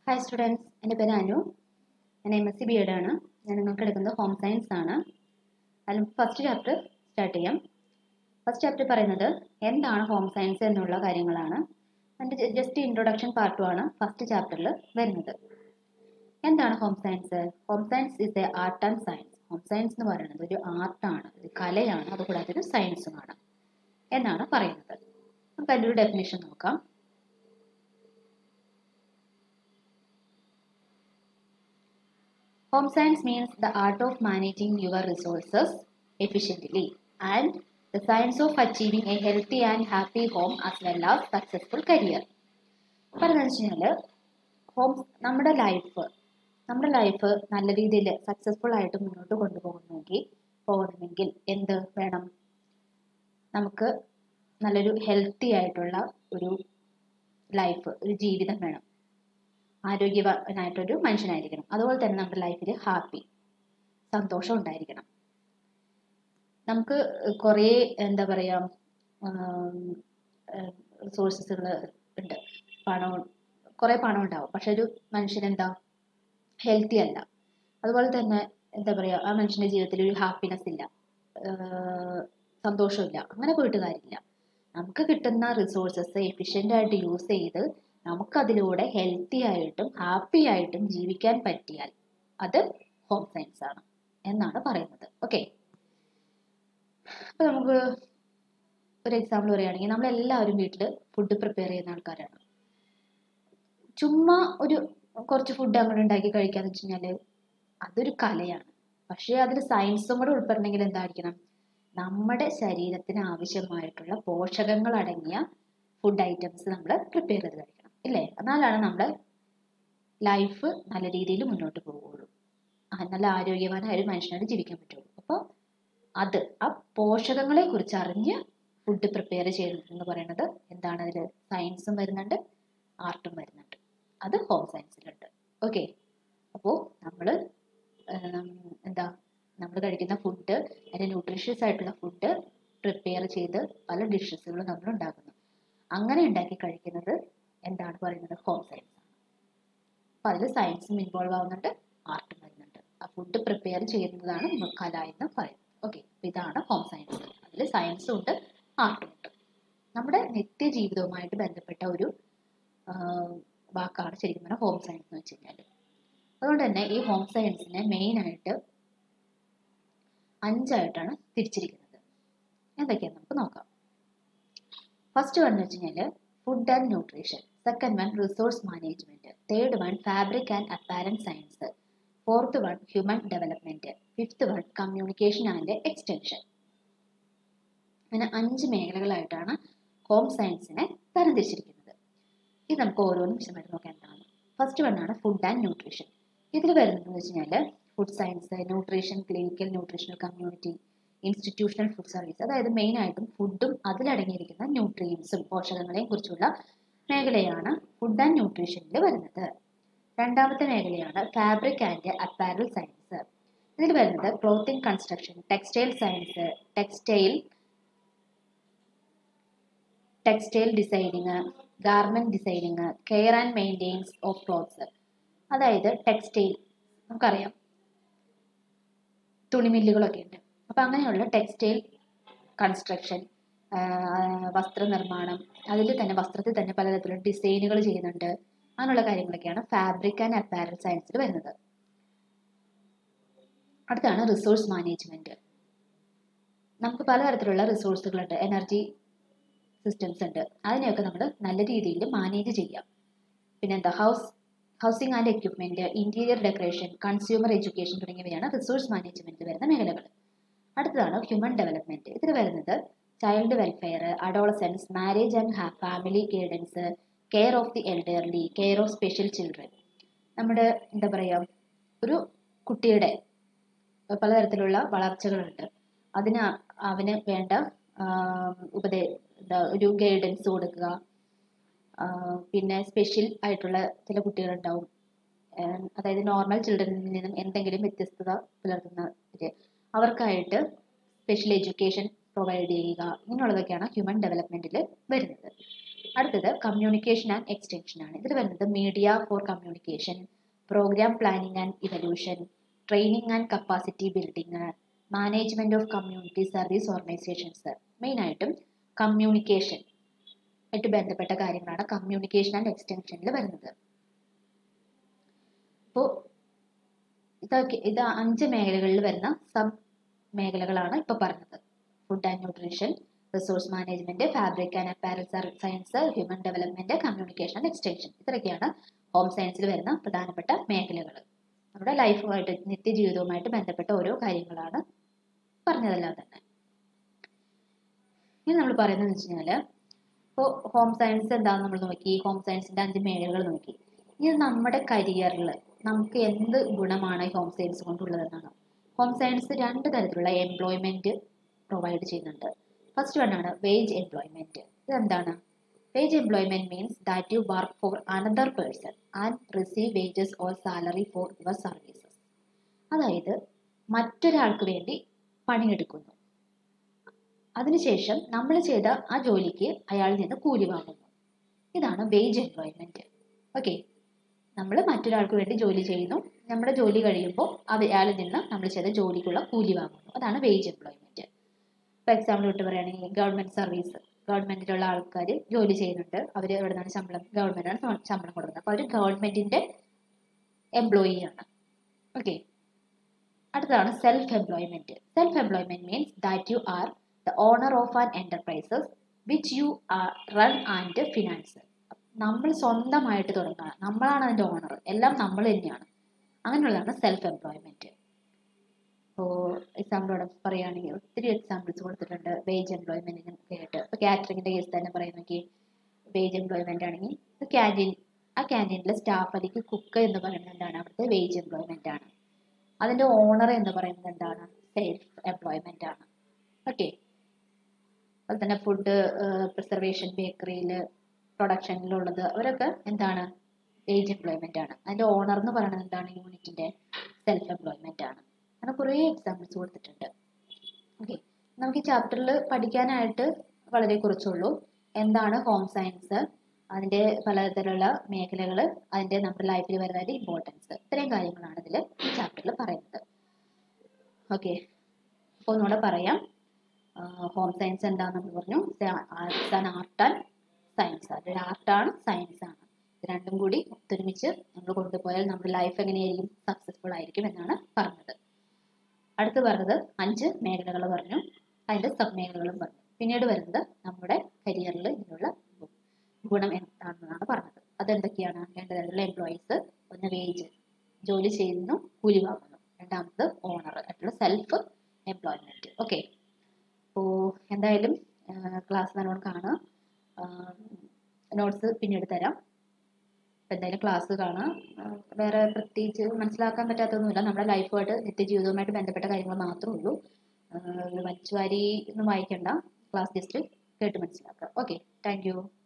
Hi students എൻ്റെ പേര് അനു ഞാൻ M S C B Ed ആണ് ഞാൻ നിങ്ങൾക്ക് എടുക്കുന്നത് ഹോം സയൻസ് ആണ് അതിൽ ഫസ്റ്റ് ചാപ്റ്റർ സ്റ്റാർട്ട് ചെയ്യാം ഫസ്റ്റ് ചാപ്റ്റർ പറയുന്നത് എന്താണ് ഹോം സയൻസ് എന്നുള്ള കാര്യങ്ങളാണ് അതിൻ്റെ ജസ്റ്റ് ഇൻട്രൊഡക്ഷൻ പാർട്ടും ആണ് ഫസ്റ്റ് ചാപ്റ്ററിൽ വരുന്നത് എന്താണ് home science home science is a art and science home science എന്ന് പറയുന്നത് ഒരു ആർട്ടാണ് ഒരു കലയാണ് അതുകൂടാതെ ഒരു സയൻസുമാണ് എന്നാണ് പറയുന്നത് നമുക്ക് അതിൻ്റെ ഒരു ഡെഫിനേഷൻ നോക്കാം Home science means the art of managing your resources efficiently and the science of achieving a healthy and happy home as well as successful career. പറഞ്ഞതെന്ന് വെച്ച് കഴിഞ്ഞാൽ ഹോം നമ്മുടെ ലൈഫ് നമ്മുടെ ലൈഫ് നല്ല രീതിയിൽ സക്സസ്ഫുൾ ആയിട്ട് മുന്നോട്ട് കൊണ്ടുപോകണമെങ്കിൽ പോകണമെങ്കിൽ എന്ത് വേണം നമുക്ക് നല്ലൊരു ഹെൽത്തി ആയിട്ടുള്ള ഒരു ലൈഫ് ഒരു ജീവിതം വേണം ആരോഗ്യവാനായിട്ടൊരു മനുഷ്യനായിരിക്കണം അതുപോലെ തന്നെ നമ്മുടെ ലൈഫിൽ ഹാപ്പി സന്തോഷം ഉണ്ടായിരിക്കണം നമുക്ക് കുറേ എന്താ പറയുക റിസോഴ്സസുകൾ ഉണ്ട് പണം കുറേ പണം ഉണ്ടാവും പക്ഷെ ഒരു മനുഷ്യൻ എന്താ ഹെൽത്തി അല്ല അതുപോലെ തന്നെ എന്താ പറയുക ആ മനുഷ്യൻ്റെ ജീവിതത്തിൽ ഒരു ഹാപ്പിനെസ് ഇല്ല സന്തോഷമില്ല അങ്ങനെ പോയിട്ട് കാര്യമില്ല നമുക്ക് കിട്ടുന്ന റിസോഴ്സസ് എഫിഷ്യൻ്റ് ആയിട്ട് യൂസ് ചെയ്ത് നമുക്കതിലൂടെ ഹെൽത്തി ആയിട്ടും ഹാപ്പി ആയിട്ടും ജീവിക്കാൻ പറ്റിയാൽ അത് ഹോം സയൻസ് ആണ് എന്നാണ് പറയുന്നത് ഓക്കെ അപ്പോൾ നമുക്ക് ഒരു എക്സാമ്പിൾ പറയുകയാണെങ്കിൽ നമ്മളെല്ലാവരും വീട്ടിൽ ഫുഡ് പ്രിപ്പയർ ചെയ്യുന്ന ആൾക്കാരാണ് ചുമ്മാ ഒരു കുറച്ച് ഫുഡ് അങ്ങോട്ട് ഉണ്ടാക്കി കഴിക്കാന്ന് വെച്ച് കഴിഞ്ഞാൽ അതൊരു കലയാണ് പക്ഷേ അതിൽ സയൻസും കൂടെ ഉൾപ്പെടണമെങ്കിൽ എന്തായിരിക്കണം നമ്മുടെ ശരീരത്തിന് ആവശ്യമായിട്ടുള്ള പോഷകങ്ങൾ അടങ്ങിയ ഫുഡ് ഐറ്റംസ് നമ്മൾ പ്രിപ്പയർ ചെയ്ത് കഴിക്കണം ഇല്ലേ എന്നാലാണ് നമ്മുടെ ലൈഫ് നല്ല രീതിയിൽ മുന്നോട്ട് പോവുകയുള്ളൂ നല്ല ആരോഗ്യവാനായ ഒരു മനുഷ്യനായിട്ട് ജീവിക്കാൻ പറ്റുള്ളൂ അപ്പോൾ അത് ആ പോഷകങ്ങളെ കുറിച്ച് അറിഞ്ഞ് ഫുഡ് പ്രിപ്പയർ ചെയ്യുന്നത് പറയുന്നത് എന്താണ് അതിൽ സയൻസും വരുന്നുണ്ട് ആർട്ടും വരുന്നുണ്ട് അത് ഹോം സയൻസിലുണ്ട് ഓക്കെ അപ്പോൾ നമ്മൾ എന്താ നമ്മൾ കഴിക്കുന്ന ഫുഡ് അതിൻ്റെ ന്യൂട്രീഷ്യസ് ആയിട്ടുള്ള ഫുഡ് പ്രിപ്പയർ ചെയ്ത് പല ഡിഷസുകളും നമ്മൾ ഉണ്ടാക്കുന്നു അങ്ങനെ ഉണ്ടാക്കി കഴിക്കുന്നത് എന്താണ് പറയുന്നത് ഹോം സയൻസ് ആണ് അപ്പോൾ അതിൽ സയൻസും ഇൻവോൾവ് ആവുന്നുണ്ട് ആർട്ടും വരുന്നുണ്ട് ആ ഫുഡ് പ്രിപ്പയർ ചെയ്യുന്നതാണ് കല എന്ന് പറയുന്നത് ഓക്കെ അപ്പോൾ ഇതാണ് ഹോം സയൻസ് അതിൽ സയൻസും ഉണ്ട് ആർട്ടും ഉണ്ട് നമ്മുടെ നിത്യജീവിതവുമായിട്ട് ബന്ധപ്പെട്ട ഒരു വാക്കാണ് ശരിക്കും പറഞ്ഞാൽ ഹോം സയൻസ് എന്ന് വെച്ച് കഴിഞ്ഞാൽ അതുകൊണ്ട് തന്നെ ഈ ഹോം സയൻസിനെ മെയിനായിട്ട് അഞ്ചായിട്ടാണ് തിരിച്ചിരിക്കുന്നത് എന്തൊക്കെയാണ് നമുക്ക് നോക്കാം ഫസ്റ്റ് വൺ എന്ന് വെച്ച് കഴിഞ്ഞാൽ food and nutrition second one resource management third one fabric and apparel science fourth one human development fifth one communication and extension അങ്ങനെ അഞ്ച് മേഖലകളായിട്ടാണ് ഹോം സയൻസിനെ തരംതിരിച്ചിരിക്കുന്നത് ഇത് നമുക്ക് ഓരോന്നും വിശദമായിട്ട് നോക്കാം എന്താണ് ഫസ്റ്റ് വൺ ആണ് ഫുഡ് ആൻഡ് ന്യൂട്രീഷൻ ഇതിൽ വരുന്നതെന്ന് വെച്ച് കഴിഞ്ഞാൽ food science nutrition clinical nutritional community institutional food service അതായത് മെയിനായിട്ടും ഫുഡും അതിലടങ്ങിയിരിക്കുന്ന ന്യൂട്രിയൻസും പോഷകങ്ങളെയും കുറിച്ചുള്ള മേഖലയാണ് ഫുഡ് ആൻഡ് ന്യൂട്രീഷനിൽ വരുന്നത് രണ്ടാമത്തെ മേഖലയാണ് ഫാബ്രിക് ആൻഡ് അപ്പാരൽ സയൻസ് ഇതിൽ വരുന്നത് clothing construction textile science textile textile designing garment designing care and maintenance of clothes അതായത് ടെക്സ്റ്റൈൽ നമുക്കറിയാം തുണിമില്ലുകളൊക്കെ ഉണ്ട് അപ്പം അങ്ങനെയുള്ള ടെക്സ്റ്റൈൽ കൺസ്ട്രക്ഷൻ വസ്ത്രനിർമ്മാണം അതിൽ തന്നെ വസ്ത്രത്തിൽ തന്നെ പലതരത്തിലുള്ള ഡിസൈനുകൾ ചെയ്യുന്നുണ്ട് അങ്ങനെയുള്ള കാര്യങ്ങളൊക്കെയാണ് ഫാബ്രിക് ആൻഡ് അപ്പാരൽ സയൻസിൽ വരുന്നത് അടുത്താണ് റിസോഴ്സ് മാനേജ്മെന്റ് നമുക്ക് പലതരത്തിലുള്ള റിസോഴ്സുകളുണ്ട് എനർജി സിസ്റ്റംസ് ഉണ്ട് അതിനെയൊക്കെ നമ്മൾ നല്ല രീതിയിൽ മാനേജ് ചെയ്യാം പിന്നെന്താ house housing and equipment interior decoration consumer education തുടങ്ങിയവയാണ് റിസോഴ്സ് മാനേജ്മെന്റിൽ വരുന്ന മേഖലകൾ അടുത്തതാണ് ഹ്യൂമൻ ഡെവലപ്മെന്റ് ഇതിൽ വരുന്നത് child welfare adolescence marriage and family guidance care of the elderly care of special children നമ്മുടെ എന്താ പറയുക ഒരു കുട്ടിയുടെ പലതരത്തിലുള്ള വളർച്ചകളുണ്ട് അതിന് അവന് വേണ്ട ഉപദേ എന്താ ഒരു ഗൈഡൻസ് കൊടുക്കുക പിന്നെ സ്പെഷ്യൽ ആയിട്ടുള്ള ചില കുട്ടികളുണ്ടാവും അതായത് നോർമൽ ചിൽഡ്രനിൽ നിന്നും എന്തെങ്കിലും വ്യത്യസ്തത പുലർത്തുന്നവർ അവർക്കായിട്ട് സ്പെഷ്യൽ എഡ്യൂക്കേഷൻ പ്രൊവൈഡ് ചെയ്യുക ഇങ്ങനെയുള്ളതൊക്കെയാണ് ഹ്യൂമൻ ഡെവലപ്മെൻറ്റിൽ വരുന്നത് അടുത്തത് കമ്മ്യൂണിക്കേഷൻ ആൻഡ് എക്സ്റ്റൻഷൻ ആണ് ഇതിൽ വരുന്നത് media for communication program planning and evaluation training and capacity building management of community service organisations മെയിനായിട്ടും കമ്മ്യൂണിക്കേഷൻ ആയിട്ട് ബന്ധപ്പെട്ട കാര്യങ്ങളാണ് കമ്മ്യൂണിക്കേഷൻ ആൻഡ് എക്സ്റ്റൻഷനിൽ വരുന്നത് അപ്പോൾ ഇതൊക്കെ ഇത് അഞ്ച് മേഖലകളിൽ വരുന്ന സബ് മേഖലകളാണ് ഇപ്പോൾ പറഞ്ഞത് food and nutrition resource management fabric and apparel science human development communication and extension ഇത്രയൊക്കെയാണ് ഹോം സയൻസിൽ വരുന്ന പ്രധാനപ്പെട്ട മേഖലകൾ നമ്മുടെ ലൈഫുമായിട്ട് നിത്യജീവിതവുമായിട്ട് ബന്ധപ്പെട്ട ഓരോ കാര്യങ്ങളാണ് പറഞ്ഞതെല്ലാം തന്നെ ഇനി നമ്മൾ പറയുന്നത് വെച്ച് കഴിഞ്ഞാൽ ഇപ്പോൾ ഹോം സയൻസ് എന്താണെന്ന് നമ്മൾ നോക്കി ഹോം സയൻസിൻ്റെ അഞ്ച് മേഖലകൾ നോക്കി ഇനി നമ്മുടെ കരിയറിൽ നമുക്ക് എന്ത് ഗുണമാണ് ഈ ഹോം സയൻസ് കൊണ്ടുള്ളതെന്നാണ് ഹോം സയൻസ് രണ്ട് തരത്തിലുള്ള എംപ്ലോയ്മെൻറ്റ് പ്രൊവൈഡ് ചെയ്യുന്നുണ്ട് ഫസ്റ്റ് വൺ ആണ് വേജ് എംപ്ലോയ്മെൻറ്റ് ഇതെന്താണ് wage employment means that you work for another person and receive wages or salary for your services അതായത് മറ്റൊരാൾക്ക് വേണ്ടി പണിയെടുക്കുന്നു അതിനുശേഷം നമ്മൾ ചെയ്ത ആ ജോലിക്ക് അയാളിൽ നിന്ന് കൂലി വാങ്ങുന്നു ഇതാണ് വേജ് എംപ്ലോയ്മെൻറ്റ് ഓക്കെ നമ്മൾ മറ്റൊരാൾക്ക് വേണ്ടി ജോലി ചെയ്യുന്നു നമ്മുടെ ജോലി കഴിയുമ്പോൾ അയാളിൽ നിന്ന് നമ്മൾ ചെയ്ത ജോലിക്കുള്ള കൂലി വാങ്ങുന്നു അതാണ് വേജ് എംപ്ലോയ്മെൻറ്റ് ഫോർ എക്സാമ്പിൾ വിട്ട് പറയുകയാണെങ്കിൽ ഗവൺമെൻറ് സർവീസ് ഗവൺമെൻറ്റിലുള്ള ആൾക്കാർ ജോലി ചെയ്യുന്നുണ്ട് അവർ എവിടെ നിന്നാണ് ശമ്പളം ഗവൺമെൻറ്റാണ് ശമ്പളം കൊടുക്കുന്നത് അപ്പോൾ അവർ ഗവൺമെൻറ്റിൻ്റെ എംപ്ലോയി ആണ് ഓക്കെ അടുത്തതാണ് self employment self employment means that you are the owner of an enterprises which you are run and finance നമ്മൾ സ്വന്തമായിട്ട് തുടങ്ങുക നമ്മളാണ് അതിൻ്റെ ഓണർ എല്ലാം നമ്മൾ തന്നെയാണ് അങ്ങനെയുള്ളതാണ് സെൽഫ് എംപ്ലോയ്മെൻറ്റ് ഇപ്പോൾ എക്സാമ്പിൾ ഇവിടെ പറയുകയാണെങ്കിൽ ഒത്തിരി എക്സാമ്പിൾസ് കൊടുത്തിട്ടുണ്ട് വേജ് എംപ്ലോയ്മെൻറ്റിന് ഒക്കെ ആയിട്ട് ഇപ്പോൾ കാറ്ററിങ്ങിൻ്റെ കേസ് തന്നെ പറയുന്നെങ്കിൽ വേജ് എംപ്ലോയ്മെൻ്റ് ആണെങ്കിൽ ക്യാൻറ്റീൻ ആ ക്യാൻറ്റീനിലെ സ്റ്റാഫ് അല്ലെങ്കിൽ കുക്ക് എന്ന് പറയുന്നത് എന്താണ് അവിടുത്തെ വേജ് എംപ്ലോയ്മെൻ്റ് ആണ് അതിൻ്റെ ഓണർ എന്ന് പറയുന്നത് എന്താണ് സെൽഫ് എംപ്ലോയ്മെൻ്റ് ആണ് ഓക്കെ അതുപോലെ തന്നെ ഫുഡ് പ്രിസർവേഷൻ ബേക്കറിയിൽ പ്രൊഡക്ഷനിലുള്ളത് അവരൊക്കെ എന്താണ് വേജ് എംപ്ലോയ്മെൻ്റ് ആണ് അതിൻ്റെ ഓണർ എന്ന് പറയുന്നത് എന്താണ് യൂണിറ്റിൻ്റെ സെൽഫ് എംപ്ലോയ്മെൻ്റ് ആണ് അങ്ങനെ കുറേ എക്സാമ്പിൾസ് കൊടുത്തിട്ടുണ്ട് ഓക്കെ നമുക്ക് ഈ ചാപ്റ്ററിൽ പഠിക്കാനായിട്ട് വളരെ കുറച്ചുള്ളൂ എന്താണ് ഹോം സയൻസ് അതിൻ്റെ പലതരത്തിലുള്ള മേഖലകൾ അതിൻ്റെ നമ്മുടെ ലൈഫിൽ വരുന്നതിൻ്റെ ഇമ്പോർട്ടൻസ് ഇത്രയും കാര്യങ്ങളാണ് ഇതിൽ ഈ ചാപ്റ്ററിൽ പറയുന്നത് ഓക്കെ അപ്പോൾ ഒന്നുകൂടെ പറയാം ഹോം സയൻസ് എന്താണെന്ന് നമ്മൾ പറഞ്ഞു arts and art and science അതൊരു ആർട്ടാണ് സയൻസ് ആണ് ഇത് രണ്ടും കൂടി ഒത്തൊരുമിച്ച് നമ്മൾ കൊണ്ടുപോയാൽ നമ്മുടെ ലൈഫ് എങ്ങനെയായിരിക്കും സക്സസ്ഫുൾ ആയിരിക്കും എന്നാണ് പറഞ്ഞത് അടുത്ത് പറഞ്ഞത് അഞ്ച് മേഖലകൾ പറഞ്ഞു അതിൻ്റെ സബ് മേഖലകളും പറഞ്ഞു പിന്നീട് വരുന്നത് നമ്മുടെ കരിയറിൽ ഇതിനുള്ള ഗുണം എന്താണെന്നാണ് പറഞ്ഞത് അതെന്തൊക്കെയാണ് രണ്ട് തരത്തിലുള്ള എംപ്ലോയീസ് ഒന്ന് വേജ് ജോലി ചെയ്യുന്നു കൂലി വാങ്ങുന്നു രണ്ടാമത് ഓണർ ആയിട്ടുള്ള സെൽഫ് എംപ്ലോയ്മെൻറ്റ് ഓക്കെ അപ്പോൾ എന്തായാലും ക്ലാസ് നല്ലോണം കാണുക നോട്ട്സ് പിന്നീട് തരാം അപ്പോൾ എന്തായാലും ക്ലാസ് കാണാം വേറെ പ്രത്യേകിച്ച് മനസ്സിലാക്കാൻ പറ്റാത്തൊന്നുമില്ല നമ്മുടെ ലൈഫുമായിട്ട് നിത്യജീവിതവുമായിട്ട് ബന്ധപ്പെട്ട കാര്യങ്ങൾ മാത്രമേ ഉള്ളൂ വലിച്ചുവാരി ഒന്നും വായിക്കണ്ട ക്ലാസ് ജസ്റ്റ് കേട്ട് മനസ്സിലാക്കുക ഓക്കെ താങ്ക്